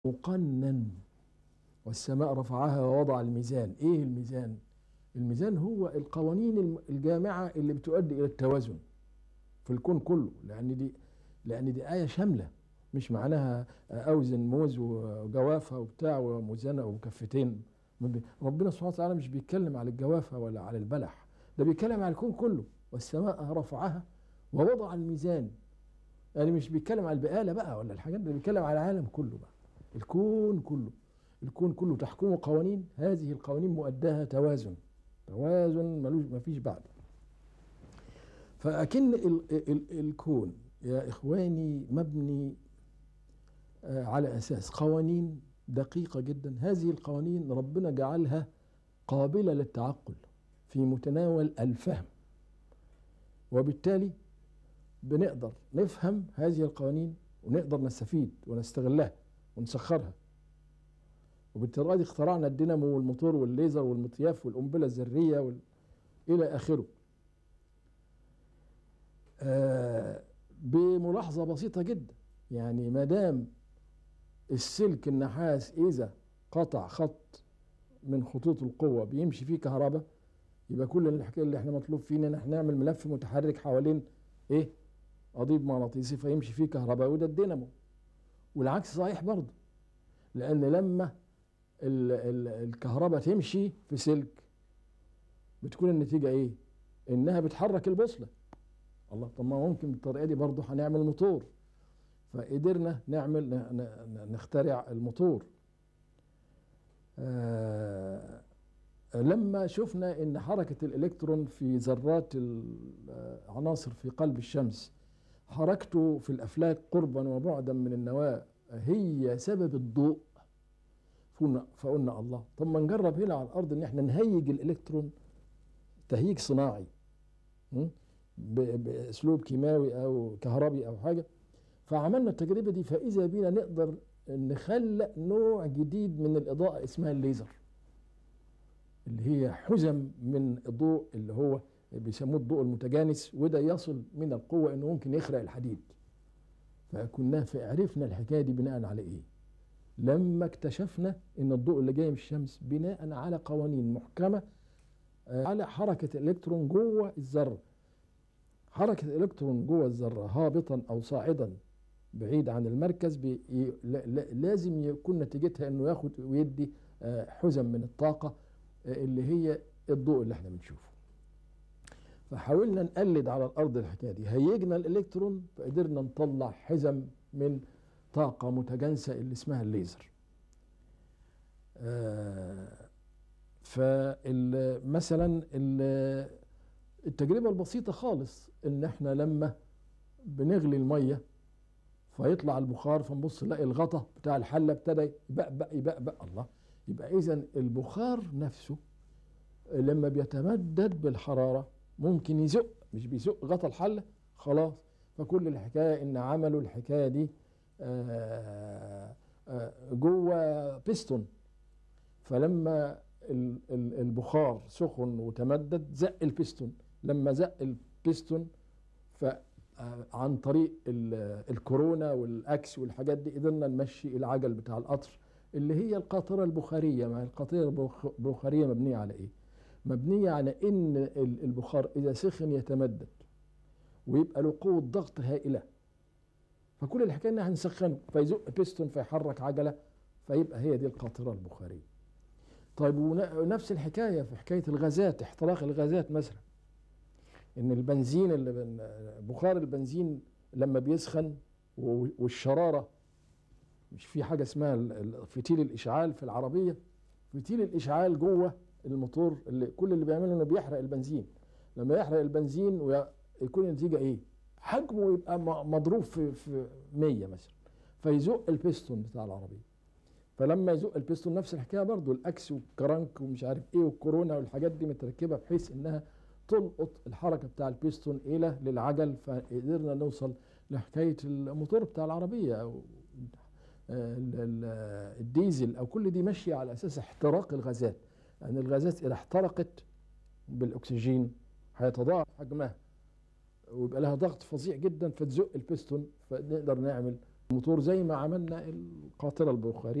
مقنن والسماء رفعها ووضع الميزان ايه الميزان الميزان هو القوانين الم- الجامعة اللي بتؤدي الى التوازن في الكون كله لان دي لان دي آية شاملة مش معناها اوزن موز وجوافة وبتاع وموزنة وكفتين ما بي- ربنا سبحانه وتعالى مش بيتكلم على الجوافة ولا على البلح ده بيتكلم على الكون كله والسماء رفعها ووضع الميزان يعني مش بيتكلم على البقالة بقى ولا الحاجات دي بيتكلم على العالم كله بقى الكون كله الكون كله تحكمه قوانين هذه القوانين مؤداها توازن توازن ملوش ما فيش بعد فأكن ال ال الكون يا إخواني مبني آه، على أساس قوانين دقيقة جدا هذه القوانين ربنا جعلها قابلة للتعقل في متناول الفهم وبالتالي بنقدر نفهم هذه القوانين ونقدر نستفيد ونستغلها ونسخرها وبالتالي اخترعنا الدينامو والموتور والليزر والمطياف والقنبله الذريه وال... الى اخره آه بملاحظه بسيطه جدا يعني ما دام السلك النحاس اذا قطع خط من خطوط القوه بيمشي فيه كهرباء يبقى كل الحكايه اللي احنا مطلوب فينا ان احنا نعمل ملف متحرك حوالين ايه قضيب مغناطيسي فيمشي فيه كهرباء وده الدينامو والعكس صحيح برضه لان لما ال ال الكهرباء تمشي في سلك بتكون النتيجه ايه انها بتحرك البوصله الله طب ما ممكن بالطريقه دي برضه هنعمل موتور فقدرنا نعمل ن- ن- نخترع الموتور آه لما شفنا ان حركه الالكترون في ذرات العناصر في قلب الشمس حركته في الافلاك قربا وبعدا من النواه هي سبب الضوء فقلنا, فقلنا الله طب ما نجرب هنا على الارض ان احنا نهيج الالكترون تهيج صناعي م? ب- باسلوب كيماوي او كهربي او حاجه فعملنا التجربه دي فاذا بينا نقدر نخلق نوع جديد من الاضاءه اسمها الليزر اللي هي حزم من الضوء اللي هو بيسموه الضوء المتجانس وده يصل من القوه انه ممكن يخرق الحديد فكنا عرفنا الحكايه دي بناء على ايه لما اكتشفنا ان الضوء اللي جاي من الشمس بناء على قوانين محكمه آه، على حركه الالكترون جوه الذره حركه الالكترون جوه الذره هابطا او صاعدا بعيد عن المركز بي ي- لا- لا- لازم يكون نتيجتها انه ياخد ويدي آه، حزم من الطاقه آه، اللي هي الضوء اللي احنا بنشوفه فحاولنا نقلد على الارض الحكايه دي هيجنا الالكترون فقدرنا نطلع حزم من طاقه متجانسه اللي اسمها الليزر فمثلا التجربه البسيطه خالص ان احنا لما بنغلي الميه فيطلع البخار فنبص نلاقي الغطا بتاع الحله ابتدى يبقبق يبقبق الله يبقى اذا البخار نفسه لما بيتمدد بالحراره ممكن يزق مش بيزق غطا الحله خلاص فكل الحكايه ان عملوا الحكايه دي آه، آه، جوه بيستون فلما ال- ال- البخار سخن وتمدد زق البيستون لما زق البيستون فعن طريق ال- الكورونا والاكس والحاجات دي قدرنا نمشي العجل بتاع القطر اللي هي القاطره البخاريه ما القاطره البخ- البخاريه مبنيه على ايه مبنيه على ان ال- البخار اذا سخن يتمدد ويبقى له قوه ضغط هائله فكل الحكايه ان احنا نسخنه فيزق بيستون فيحرك عجله فيبقى هي دي القاطره البخاريه طيب ونفس الحكايه في حكايه الغازات احتراق الغازات مثلا ان البنزين اللي بن- بخار البنزين لما بيسخن و- والشراره مش في حاجه اسمها ال- ال- فتيل الاشعال في العربيه فتيل الاشعال جوه الموتور اللي كل اللي بيعمله انه بيحرق البنزين لما يحرق البنزين ويكون النتيجه ايه حجمه يبقى م- مضروب في في 100 مثلا فيزق البيستون بتاع العربيه فلما يزق البيستون نفس الحكايه برضو الاكس والكرنك ومش عارف ايه والكورونا والحاجات دي متركبه بحيث انها تلقط الحركه بتاع البيستون الى للعجل فقدرنا نوصل لحكايه الموتور بتاع العربيه او آه، ال- ال- الديزل او كل دي ماشيه على اساس احتراق الغازات لان يعني الغازات اذا احترقت بالاكسجين هيتضاعف حجمها ويبقى لها ضغط فظيع جدا فتزق البيستون فنقدر نعمل موتور زي ما عملنا القاطرة البخارية